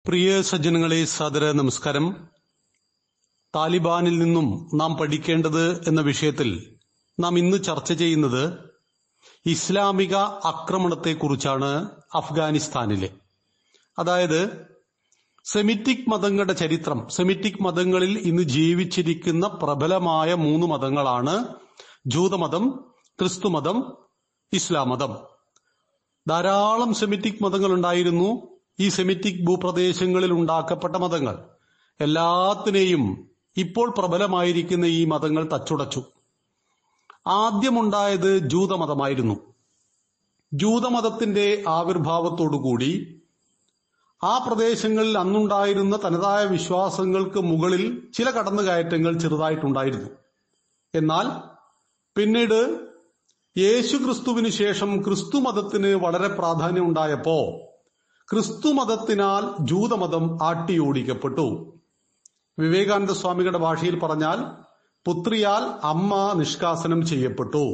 പ്രിയ സജ്ജനങ്ങളെ സാദര നമസ്കാരം താലിബാനിൽ നിന്നും നാം പഠിക്കേണ്ടത് എന്ന വിഷയത്തിൽ നാം ഇന്ന് ചർച്ച ചെയ്യുന്നത് ഇസ്ലാമിക ആക്രമണത്തെക്കുറിച്ചാണ് അഫ്ഗാനിസ്ഥാനിലെ അതായത് സെമിറ്റിക് മതങ്ങളുടെ ചരിത്രം സെമിറ്റിക് മതങ്ങളിൽ ഇന്ന് ജീവിച്ചിരിക്കുന്ന പ്രബലമായ മൂന്ന് മതങ്ങളാണ് ജൂതമതം ക്രിസ്തുമതം ഇസ്ലാം മതം ധാരാളം സെമിറ്റിക് മതങ്ങൾ ഉണ്ടായിരുന്നു ഈ സെമിറ്റിക് ഭൂപ്രദേശങ്ങളിൽ ഉണ്ടാക്കപ്പെട്ട മതങ്ങൾ എല്ലാത്തിനെയും ഇപ്പോൾ പ്രബലമായിരിക്കുന്ന ഈ മതങ്ങൾ തച്ചുടച്ചു ആദ്യമുണ്ടായത് ജൂതമതമായിരുന്നു ജൂതമതത്തിന്റെ ആവിർഭാവത്തോടുകൂടി ആ പ്രദേശങ്ങളിൽ അന്നുണ്ടായിരുന്ന തനതായ വിശ്വാസങ്ങൾക്ക് മുകളിൽ ചില കടന്നുകയറ്റങ്ങൾ ചെറുതായിട്ടുണ്ടായിരുന്നു എന്നാൽ പിന്നീട് യേശു ക്രിസ്തുവിന് ശേഷം ക്രിസ്തു മതത്തിന് വളരെ പ്രാധാന്യം ഉണ്ടായപ്പോ ക്രിസ്തു മതത്തിനാൽ ജൂതമതം ആട്ടിയോടിക്കപ്പെട്ടു വിവേകാനന്ദ സ്വാമികളുടെ ഭാഷയിൽ പറഞ്ഞാൽ പുത്രിയാൽ അമ്മ നിഷ്കാസനം ചെയ്യപ്പെട്ടു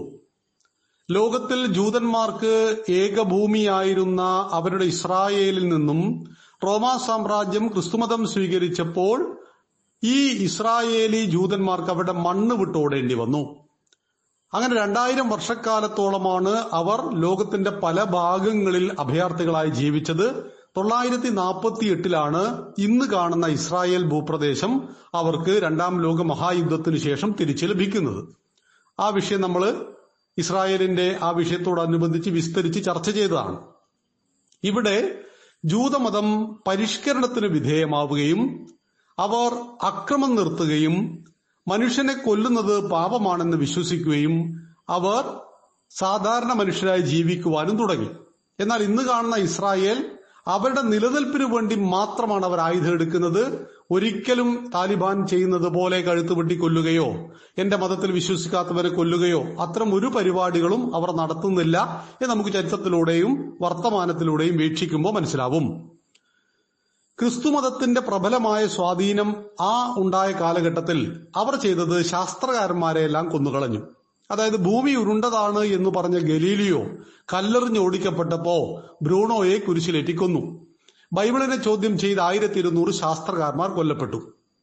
ലോകത്തിൽ ജൂതന്മാർക്ക് ഏകഭൂമിയായിരുന്ന അവരുടെ ഇസ്രായേലിൽ നിന്നും റോമാ സാമ്രാജ്യം ക്രിസ്തുമതം സ്വീകരിച്ചപ്പോൾ ഈ ഇസ്രായേലി ജൂതന്മാർക്ക് അവരുടെ മണ്ണ് വിട്ടോടേണ്ടി വന്നു അങ്ങനെ രണ്ടായിരം വർഷക്കാലത്തോളമാണ് അവർ ലോകത്തിന്റെ പല ഭാഗങ്ങളിൽ അഭയാർത്ഥികളായി ജീവിച്ചത് തൊള്ളായിരത്തി നാൽപ്പത്തി എട്ടിലാണ് ഇന്ന് കാണുന്ന ഇസ്രായേൽ ഭൂപ്രദേശം അവർക്ക് രണ്ടാം ലോക മഹായുദ്ധത്തിന് ശേഷം തിരിച്ചു ലഭിക്കുന്നത് ആ വിഷയം നമ്മൾ ഇസ്രായേലിന്റെ ആ വിഷയത്തോടനുബന്ധിച്ച് വിസ്തരിച്ച് ചർച്ച ചെയ്തതാണ് ഇവിടെ ജൂതമതം പരിഷ്കരണത്തിന് വിധേയമാവുകയും അവർ അക്രമം നിർത്തുകയും മനുഷ്യനെ കൊല്ലുന്നത് പാപമാണെന്ന് വിശ്വസിക്കുകയും അവർ സാധാരണ മനുഷ്യരായി ജീവിക്കുവാനും തുടങ്ങി എന്നാൽ ഇന്ന് കാണുന്ന ഇസ്രായേൽ അവരുടെ നിലനിൽപ്പിന് വേണ്ടി മാത്രമാണ് അവർ ആയുധം എടുക്കുന്നത് ഒരിക്കലും താലിബാൻ ചെയ്യുന്നത് പോലെ കഴുത്ത് വെട്ടി കൊല്ലുകയോ എന്റെ മതത്തിൽ വിശ്വസിക്കാത്തവരെ കൊല്ലുകയോ അത്തരം ഒരു പരിപാടികളും അവർ നടത്തുന്നില്ല എന്ന് നമുക്ക് ചരിത്രത്തിലൂടെയും വർത്തമാനത്തിലൂടെയും വീക്ഷിക്കുമ്പോൾ മനസ്സിലാവും ക്രിസ്തുമതത്തിന്റെ പ്രബലമായ സ്വാധീനം ആ ഉണ്ടായ കാലഘട്ടത്തിൽ അവർ ചെയ്തത് ശാസ്ത്രകാരന്മാരെ എല്ലാം കൊന്നുകളഞ്ഞു അതായത് ഭൂമി ഉരുണ്ടതാണ് എന്ന് പറഞ്ഞ ഗലീലിയോ കല്ലെറിഞ്ഞ് ഓടിക്കപ്പെട്ടപ്പോ ബ്രൂണോയെ കുരിശിലേറ്റി കൊന്നു ബൈബിളിനെ ചോദ്യം ചെയ്ത് ആയിരത്തി ഇരുന്നൂറ് ശാസ്ത്രകാരന്മാർ കൊല്ലപ്പെട്ടു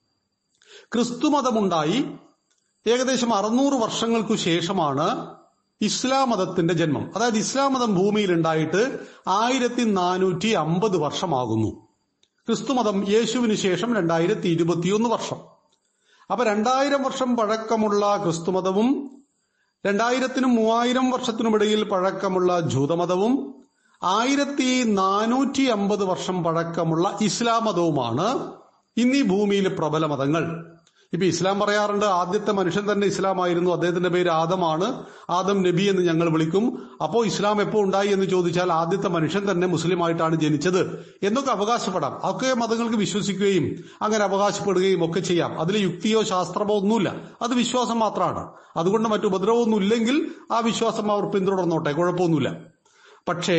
ക്രിസ്തുമതമുണ്ടായി ഏകദേശം അറുന്നൂറ് വർഷങ്ങൾക്കു ശേഷമാണ് ഇസ്ലാം മതത്തിന്റെ ജന്മം അതായത് ഇസ്ലാം മതം ഭൂമിയിൽ ഉണ്ടായിട്ട് ആയിരത്തി നാനൂറ്റി അമ്പത് വർഷമാകുന്നു ക്രിസ്തുമതം യേശുവിന് ശേഷം രണ്ടായിരത്തി ഇരുപത്തിയൊന്ന് വർഷം അപ്പൊ രണ്ടായിരം വർഷം പഴക്കമുള്ള ക്രിസ്തുമതവും രണ്ടായിരത്തിനും മൂവായിരം വർഷത്തിനുമിടയിൽ പഴക്കമുള്ള ജൂതമതവും ആയിരത്തി നാനൂറ്റി അമ്പത് വർഷം പഴക്കമുള്ള ഇസ്ലാം മതവുമാണ് ഇന്നീ ഭൂമിയിലെ പ്രബല മതങ്ങൾ ഇപ്പൊ ഇസ്ലാം പറയാറുണ്ട് ആദ്യത്തെ മനുഷ്യൻ തന്നെ ഇസ്ലാം ആയിരുന്നു അദ്ദേഹത്തിന്റെ പേര് ആദമാണ് ആദം നബി എന്ന് ഞങ്ങൾ വിളിക്കും അപ്പോ ഇസ്ലാം എപ്പോ ഉണ്ടായി എന്ന് ചോദിച്ചാൽ ആദ്യത്തെ മനുഷ്യൻ തന്നെ മുസ്ലിം ആയിട്ടാണ് ജനിച്ചത് എന്നൊക്കെ അവകാശപ്പെടാം ഒക്കെ മതങ്ങൾക്ക് വിശ്വസിക്കുകയും അങ്ങനെ അവകാശപ്പെടുകയും ഒക്കെ ചെയ്യാം അതിൽ യുക്തിയോ ശാസ്ത്രമോ ഒന്നുമില്ല അത് വിശ്വാസം മാത്രമാണ് അതുകൊണ്ട് മറ്റു ഉപദ്രവമൊന്നും ഇല്ലെങ്കിൽ ആ വിശ്വാസം അവർ പിന്തുടർന്നോട്ടെ കുഴപ്പമൊന്നുമില്ല പക്ഷേ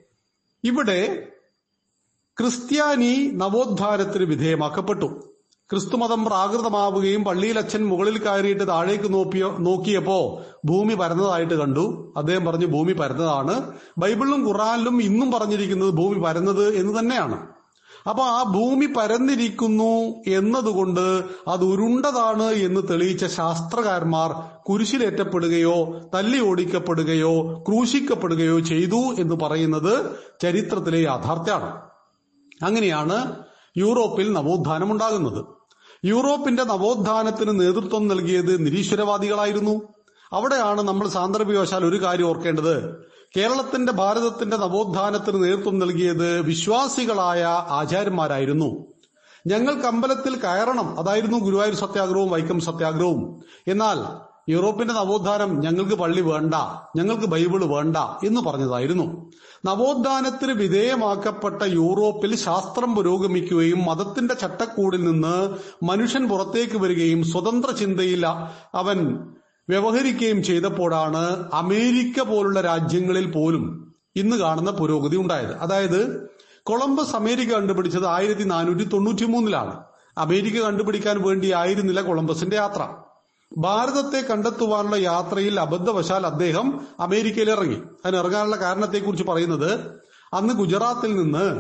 ഇവിടെ ക്രിസ്ത്യാനി നവോത്ഥാനത്തിന് വിധേയമാക്കപ്പെട്ടു ക്രിസ്തുമതം പ്രാകൃതമാവുകയും പള്ളിയിൽ അച്ഛൻ മുകളിൽ കയറിയിട്ട് താഴേക്ക് നോക്കിയോ നോക്കിയപ്പോ ഭൂമി പരന്നതായിട്ട് കണ്ടു അദ്ദേഹം പറഞ്ഞു ഭൂമി പരന്നതാണ് ബൈബിളിലും ഖുറാനിലും ഇന്നും പറഞ്ഞിരിക്കുന്നത് ഭൂമി പരന്നത് എന്ന് തന്നെയാണ് അപ്പൊ ആ ഭൂമി പരന്നിരിക്കുന്നു എന്നതുകൊണ്ട് അത് ഉരുണ്ടതാണ് എന്ന് തെളിയിച്ച ശാസ്ത്രകാരന്മാർ കുരിശിലേറ്റപ്പെടുകയോ തല്ലി ഓടിക്കപ്പെടുകയോ ക്രൂശിക്കപ്പെടുകയോ ചെയ്തു എന്ന് പറയുന്നത് ചരിത്രത്തിലെ യാഥാർത്ഥ്യമാണ് അങ്ങനെയാണ് യൂറോപ്പിൽ നവോത്ഥാനം ഉണ്ടാകുന്നത് യൂറോപ്പിന്റെ നവോത്ഥാനത്തിന് നേതൃത്വം നൽകിയത് നിരീശ്വരവാദികളായിരുന്നു അവിടെയാണ് നമ്മൾ സാന്ദർഭികവശാൽ ഒരു കാര്യം ഓർക്കേണ്ടത് കേരളത്തിന്റെ ഭാരതത്തിന്റെ നവോത്ഥാനത്തിന് നേതൃത്വം നൽകിയത് വിശ്വാസികളായ ആചാര്യന്മാരായിരുന്നു ഞങ്ങൾക്ക് അമ്പലത്തിൽ കയറണം അതായിരുന്നു ഗുരുവായൂർ സത്യാഗ്രഹവും വൈക്കം സത്യാഗ്രഹവും എന്നാൽ യൂറോപ്പിന്റെ നവോത്ഥാനം ഞങ്ങൾക്ക് പള്ളി വേണ്ട ഞങ്ങൾക്ക് ബൈബിള് വേണ്ട എന്ന് പറഞ്ഞതായിരുന്നു നവോത്ഥാനത്തിന് വിധേയമാക്കപ്പെട്ട യൂറോപ്പിൽ ശാസ്ത്രം പുരോഗമിക്കുകയും മതത്തിന്റെ ചട്ടക്കൂടിൽ നിന്ന് മനുഷ്യൻ പുറത്തേക്ക് വരികയും സ്വതന്ത്ര ചിന്തയിൽ അവൻ വ്യവഹരിക്കുകയും ചെയ്തപ്പോഴാണ് അമേരിക്ക പോലുള്ള രാജ്യങ്ങളിൽ പോലും ഇന്ന് കാണുന്ന പുരോഗതി ഉണ്ടായത് അതായത് കൊളംബസ് അമേരിക്ക കണ്ടുപിടിച്ചത് ആയിരത്തി നാനൂറ്റി തൊണ്ണൂറ്റി മൂന്നിലാണ് അമേരിക്ക കണ്ടുപിടിക്കാൻ വേണ്ടി ആയിരുന്നില്ല കൊളംബസിന്റെ യാത്ര ഭാരതത്തെ കണ്ടെത്തുവാനുള്ള യാത്രയിൽ അബദ്ധവശാൽ അദ്ദേഹം അമേരിക്കയിൽ ഇറങ്ങി അതിന് ഇറങ്ങാനുള്ള കാരണത്തെക്കുറിച്ച് പറയുന്നത് അന്ന് ഗുജറാത്തിൽ നിന്ന്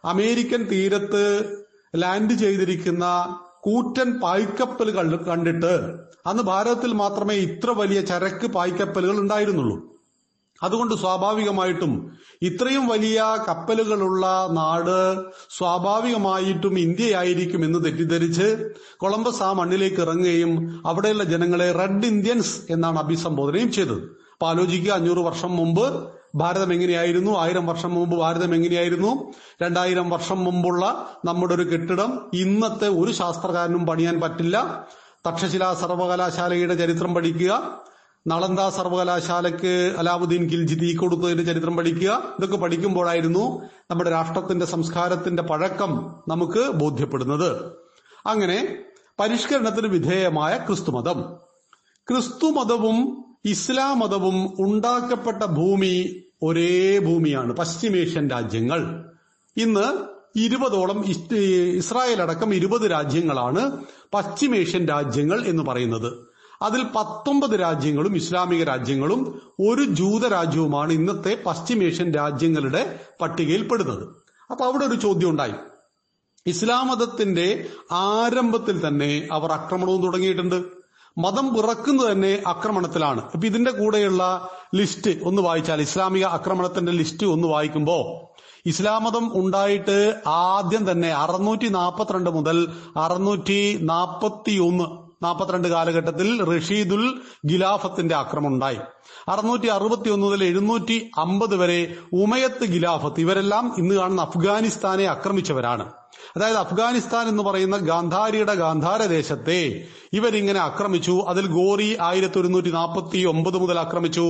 അമേരിക്കൻ തീരത്ത് ലാൻഡ് ചെയ്തിരിക്കുന്ന കൂറ്റൻ പായ്ക്കപ്പലുകൾ കണ്ടിട്ട് അന്ന് ഭാരതത്തിൽ മാത്രമേ ഇത്ര വലിയ ചരക്ക് പായ്ക്കപ്പലുകൾ ഉണ്ടായിരുന്നുള്ളൂ അതുകൊണ്ട് സ്വാഭാവികമായിട്ടും ഇത്രയും വലിയ കപ്പലുകളുള്ള നാട് സ്വാഭാവികമായിട്ടും ഇന്ത്യയായിരിക്കും എന്ന് തെറ്റിദ്ധരിച്ച് കൊളംബസ് ആ മണ്ണിലേക്ക് ഇറങ്ങുകയും അവിടെയുള്ള ജനങ്ങളെ റെഡ് ഇന്ത്യൻസ് എന്നാണ് അഭിസംബോധനയും ചെയ്തത് അപ്പൊ ആലോചിക്കുക അഞ്ഞൂറ് വർഷം മുമ്പ് ഭാരതം എങ്ങനെയായിരുന്നു ആയിരം വർഷം മുമ്പ് ഭാരതം എങ്ങനെയായിരുന്നു രണ്ടായിരം വർഷം മുമ്പുള്ള നമ്മുടെ ഒരു കെട്ടിടം ഇന്നത്തെ ഒരു ശാസ്ത്രകാരനും പണിയാൻ പറ്റില്ല തക്ഷശില സർവകലാശാലയുടെ ചരിത്രം പഠിക്കുക നളന്ദ സർവകലാശാലയ്ക്ക് അലാവുദ്ദീൻ ഖിൽജി തീ കൊടുത്തതിന്റെ ചരിത്രം പഠിക്കുക ഇതൊക്കെ പഠിക്കുമ്പോഴായിരുന്നു നമ്മുടെ രാഷ്ട്രത്തിന്റെ സംസ്കാരത്തിന്റെ പഴക്കം നമുക്ക് ബോധ്യപ്പെടുന്നത് അങ്ങനെ പരിഷ്കരണത്തിന് വിധേയമായ ക്രിസ്തുമതം ക്രിസ്തുമതവും ഇസ്ലാം മതവും ഉണ്ടാക്കപ്പെട്ട ഭൂമി ഒരേ ഭൂമിയാണ് പശ്ചിമേഷ്യൻ രാജ്യങ്ങൾ ഇന്ന് ഇരുപതോളം ഇസ്- ഇസ്രായേൽ അടക്കം ഇരുപത് രാജ്യങ്ങളാണ് പശ്ചിമേഷ്യൻ രാജ്യങ്ങൾ എന്ന് പറയുന്നത് അതിൽ പത്തൊമ്പത് രാജ്യങ്ങളും ഇസ്ലാമിക രാജ്യങ്ങളും ഒരു ജൂത രാജ്യവുമാണ് ഇന്നത്തെ പശ്ചിമേഷ്യൻ രാജ്യങ്ങളുടെ പട്ടികയിൽപ്പെടുന്നത് അപ്പൊ അവിടെ ഒരു ചോദ്യം ഉണ്ടായി ഇസ്ലാം മതത്തിന്റെ ആരംഭത്തിൽ തന്നെ അവർ ആക്രമണവും തുടങ്ങിയിട്ടുണ്ട് മതം പിറക്കുന്നത് തന്നെ ആക്രമണത്തിലാണ് അപ്പൊ ഇതിന്റെ കൂടെയുള്ള ലിസ്റ്റ് ഒന്ന് വായിച്ചാൽ ഇസ്ലാമിക ആക്രമണത്തിന്റെ ലിസ്റ്റ് ഒന്ന് വായിക്കുമ്പോ ഇസ്ലാം മതം ഉണ്ടായിട്ട് ആദ്യം തന്നെ അറുന്നൂറ്റി നാൽപ്പത്തിരണ്ട് മുതൽ അറുന്നൂറ്റി നാൽപ്പത്തി ഒന്ന് നാൽപ്പത്തിരണ്ട് കാലഘട്ടത്തിൽ റഷീദുൽ ഗിലാഫത്തിന്റെ ആക്രമണം ഉണ്ടായി അറുന്നൂറ്റി അറുപത്തി ഒന്ന് മുതൽ എഴുന്നൂറ്റി അമ്പത് വരെ ഉമയത്ത് ഗിലാഫത്ത് ഇവരെല്ലാം ഇന്ന് കാണുന്ന അഫ്ഗാനിസ്ഥാനെ ആക്രമിച്ചവരാണ് അതായത് അഫ്ഗാനിസ്ഥാൻ എന്ന് പറയുന്ന ഗാന്ധാരിയുടെ ഗാന്ധാര ദേശത്തെ ഇവരിങ്ങനെ ആക്രമിച്ചു അതിൽ ഗോറി ആയിരത്തി ഒരുന്നൂറ്റി നാൽപ്പത്തി ഒമ്പത് മുതൽ ആക്രമിച്ചു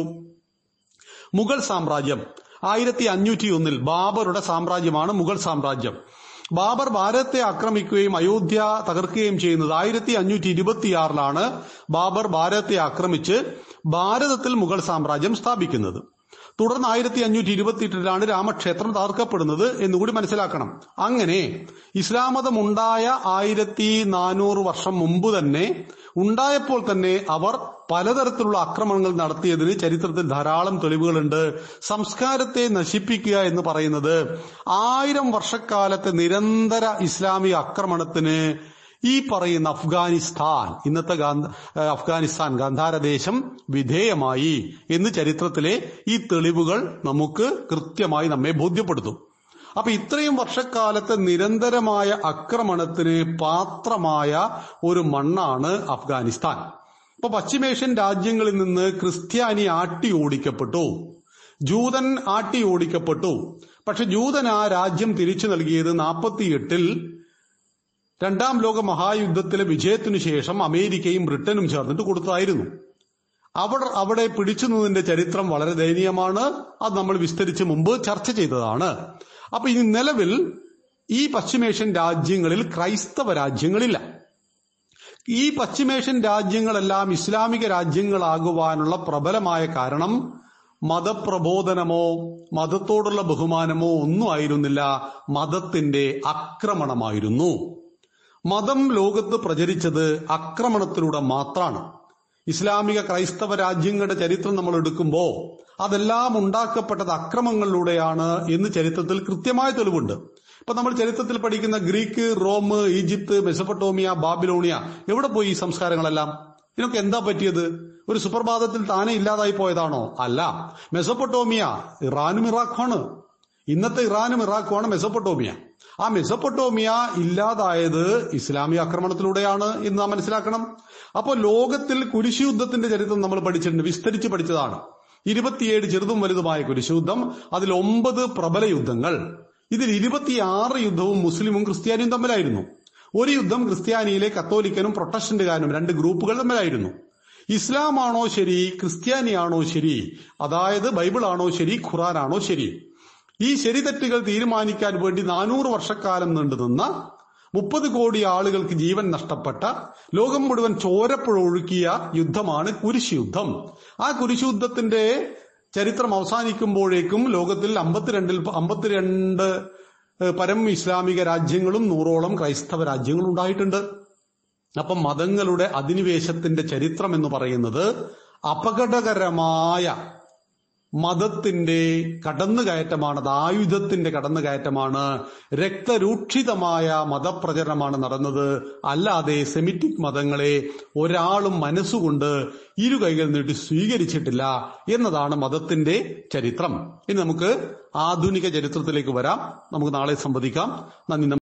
മുഗൾ സാമ്രാജ്യം ആയിരത്തി അഞ്ഞൂറ്റി ഒന്നിൽ ബാബറുടെ സാമ്രാജ്യമാണ് മുഗൾ സാമ്രാജ്യം ബാബർ ഭാരതത്തെ ആക്രമിക്കുകയും അയോധ്യ തകർക്കുകയും ചെയ്യുന്നത് ആയിരത്തി അഞ്ഞൂറ്റി ഇരുപത്തിയാറിലാണ് ബാബർ ഭാരതത്തെ ആക്രമിച്ച് ഭാരതത്തിൽ മുഗൾ സാമ്രാജ്യം സ്ഥാപിക്കുന്നത് തുടർന്ന് ആയിരത്തി അഞ്ഞൂറ്റി ഇരുപത്തിയെട്ടിലാണ് രാമക്ഷേത്രം തകർക്കപ്പെടുന്നത് എന്നുകൂടി മനസ്സിലാക്കണം അങ്ങനെ ഇസ്ലാം മതം ഉണ്ടായ ആയിരത്തി നാനൂറ് വർഷം മുമ്പ് തന്നെ ഉണ്ടായപ്പോൾ തന്നെ അവർ പലതരത്തിലുള്ള ആക്രമണങ്ങൾ നടത്തിയതിന് ചരിത്രത്തിൽ ധാരാളം തെളിവുകളുണ്ട് സംസ്കാരത്തെ നശിപ്പിക്കുക എന്ന് പറയുന്നത് ആയിരം വർഷക്കാലത്തെ നിരന്തര ഇസ്ലാമിക ആക്രമണത്തിന് ഈ പറയുന്ന അഫ്ഗാനിസ്ഥാൻ ഇന്നത്തെ ഗാന്ധ ഏഹ് അഫ്ഗാനിസ്ഥാൻ ഗാന്ധാരദേശം വിധേയമായി എന്ന് ചരിത്രത്തിലെ ഈ തെളിവുകൾ നമുക്ക് കൃത്യമായി നമ്മെ ബോധ്യപ്പെടുത്തും അപ്പൊ ഇത്രയും വർഷക്കാലത്തെ നിരന്തരമായ ആക്രമണത്തിന് പാത്രമായ ഒരു മണ്ണാണ് അഫ്ഗാനിസ്ഥാൻ ഇപ്പൊ പശ്ചിമേഷ്യൻ രാജ്യങ്ങളിൽ നിന്ന് ക്രിസ്ത്യാനി ആട്ടി ഓടിക്കപ്പെട്ടു ജൂതൻ ആട്ടി ഓടിക്കപ്പെട്ടു പക്ഷെ ജൂതൻ ആ രാജ്യം തിരിച്ചു നൽകിയത് നാൽപ്പത്തിയെട്ടിൽ രണ്ടാം ലോക മഹായുദ്ധത്തിലെ വിജയത്തിനു ശേഷം അമേരിക്കയും ബ്രിട്ടനും ചേർന്നിട്ട് കൊടുത്തതായിരുന്നു അവിടെ അവിടെ പിടിച്ചു നിന്നതിന്റെ ചരിത്രം വളരെ ദയനീയമാണ് അത് നമ്മൾ വിസ്തരിച്ച് മുമ്പ് ചർച്ച ചെയ്തതാണ് അപ്പൊ ഈ നിലവിൽ ഈ പശ്ചിമേഷ്യൻ രാജ്യങ്ങളിൽ ക്രൈസ്തവ രാജ്യങ്ങളില്ല ഈ പശ്ചിമേഷ്യൻ രാജ്യങ്ങളെല്ലാം ഇസ്ലാമിക രാജ്യങ്ങളാകുവാനുള്ള പ്രബലമായ കാരണം മതപ്രബോധനമോ മതത്തോടുള്ള ബഹുമാനമോ ഒന്നും ആയിരുന്നില്ല മതത്തിന്റെ ആക്രമണമായിരുന്നു മതം ലോകത്ത് പ്രചരിച്ചത് ആക്രമണത്തിലൂടെ മാത്രമാണ് ഇസ്ലാമിക ക്രൈസ്തവ രാജ്യങ്ങളുടെ ചരിത്രം നമ്മൾ എടുക്കുമ്പോൾ അതെല്ലാം ഉണ്ടാക്കപ്പെട്ടത് അക്രമങ്ങളിലൂടെയാണ് എന്ന് ചരിത്രത്തിൽ കൃത്യമായ തെളിവുണ്ട് ഇപ്പൊ നമ്മൾ ചരിത്രത്തിൽ പഠിക്കുന്ന Greek Rome Egypt Mesopotamia Babylonia എവിടെ പോയി ഈ സംസ്കാരങ്ങളെല്ലാം ഇതിനൊക്കെ എന്താ പറ്റിയത് ഒരു സുപ്രഭാതത്തിൽ താനെ ഇല്ലാതായി പോയതാണോ അല്ല മെസപ്പൊട്ടോമിയ ഇറാനും ഇറാഖുമാണ് ഇന്നത്തെ ഇറാനും ഇറാഖുമാണ് മെസപ്പൊട്ടോമിയ ആ മെസപ്പൊട്ടോമിയ ഇല്ലാതായത് ഇസ്ലാമിക ആക്രമണത്തിലൂടെയാണ് എന്ന് നാം മനസ്സിലാക്കണം അപ്പോൾ ലോകത്തിൽ കുരിശുയുദ്ധത്തിന്റെ ചരിത്രം നമ്മൾ പഠിച്ചിട്ടുണ്ട് വിസ്തരിച്ച് പഠിച്ചതാണ് ഇരുപത്തിയേഴ് ചെറുതും വലുതുമായ കുരിശുയുദ്ധം അതിൽ ഒമ്പത് പ്രബല യുദ്ധങ്ങൾ ഇതിൽ ഇരുപത്തിയാറ് യുദ്ധവും മുസ്ലിമും ക്രിസ്ത്യാനിയും തമ്മിലായിരുന്നു ഒരു യുദ്ധം ക്രിസ്ത്യാനിയിലെ കത്തോലിക്കനും പ്രൊട്ടസ്റ്റന്റുകാരനും രണ്ട് ഗ്രൂപ്പുകൾ തമ്മിലായിരുന്നു ഇസ്ലാം ആണോ ശരി ക്രിസ്ത്യാനിയാണോ ശരി അതായത് ബൈബിൾ ആണോ ശരി ഖുറാനാണോ ശരി ഈ ശരി തെറ്റുകൾ തീരുമാനിക്കാൻ വേണ്ടി നാനൂറ് വർഷക്കാലം നീണ്ടുനിന്ന മുപ്പത് കോടി ആളുകൾക്ക് ജീവൻ നഷ്ടപ്പെട്ട ലോകം മുഴുവൻ ചോരപ്പുഴ ഒഴുക്കിയ യുദ്ധമാണ് കുരിശ് യുദ്ധം ആ കുരിശ് യുദ്ധത്തിന്റെ ചരിത്രം അവസാനിക്കുമ്പോഴേക്കും ലോകത്തിൽ അമ്പത്തിരണ്ടിൽ അമ്പത്തിരണ്ട് പരം ഇസ്ലാമിക രാജ്യങ്ങളും നൂറോളം ക്രൈസ്തവ രാജ്യങ്ങളും ഉണ്ടായിട്ടുണ്ട് അപ്പം മതങ്ങളുടെ അധിനിവേശത്തിന്റെ ചരിത്രം എന്ന് പറയുന്നത് അപകടകരമായ മതത്തിന്റെ കടന്നുകയറ്റമാണ് അത് ആയുധത്തിന്റെ കടന്നുകയറ്റമാണ് രക്തരൂക്ഷിതമായ മതപ്രചരണമാണ് നടന്നത് അല്ലാതെ സെമിറ്റിക് മതങ്ങളെ ഒരാളും മനസ്സുകൊണ്ട് ഇരു കൈകൾ നീട്ടി സ്വീകരിച്ചിട്ടില്ല എന്നതാണ് മതത്തിന്റെ ചരിത്രം ഇനി നമുക്ക് ആധുനിക ചരിത്രത്തിലേക്ക് വരാം നമുക്ക് നാളെ സംവദിക്കാം നന്ദി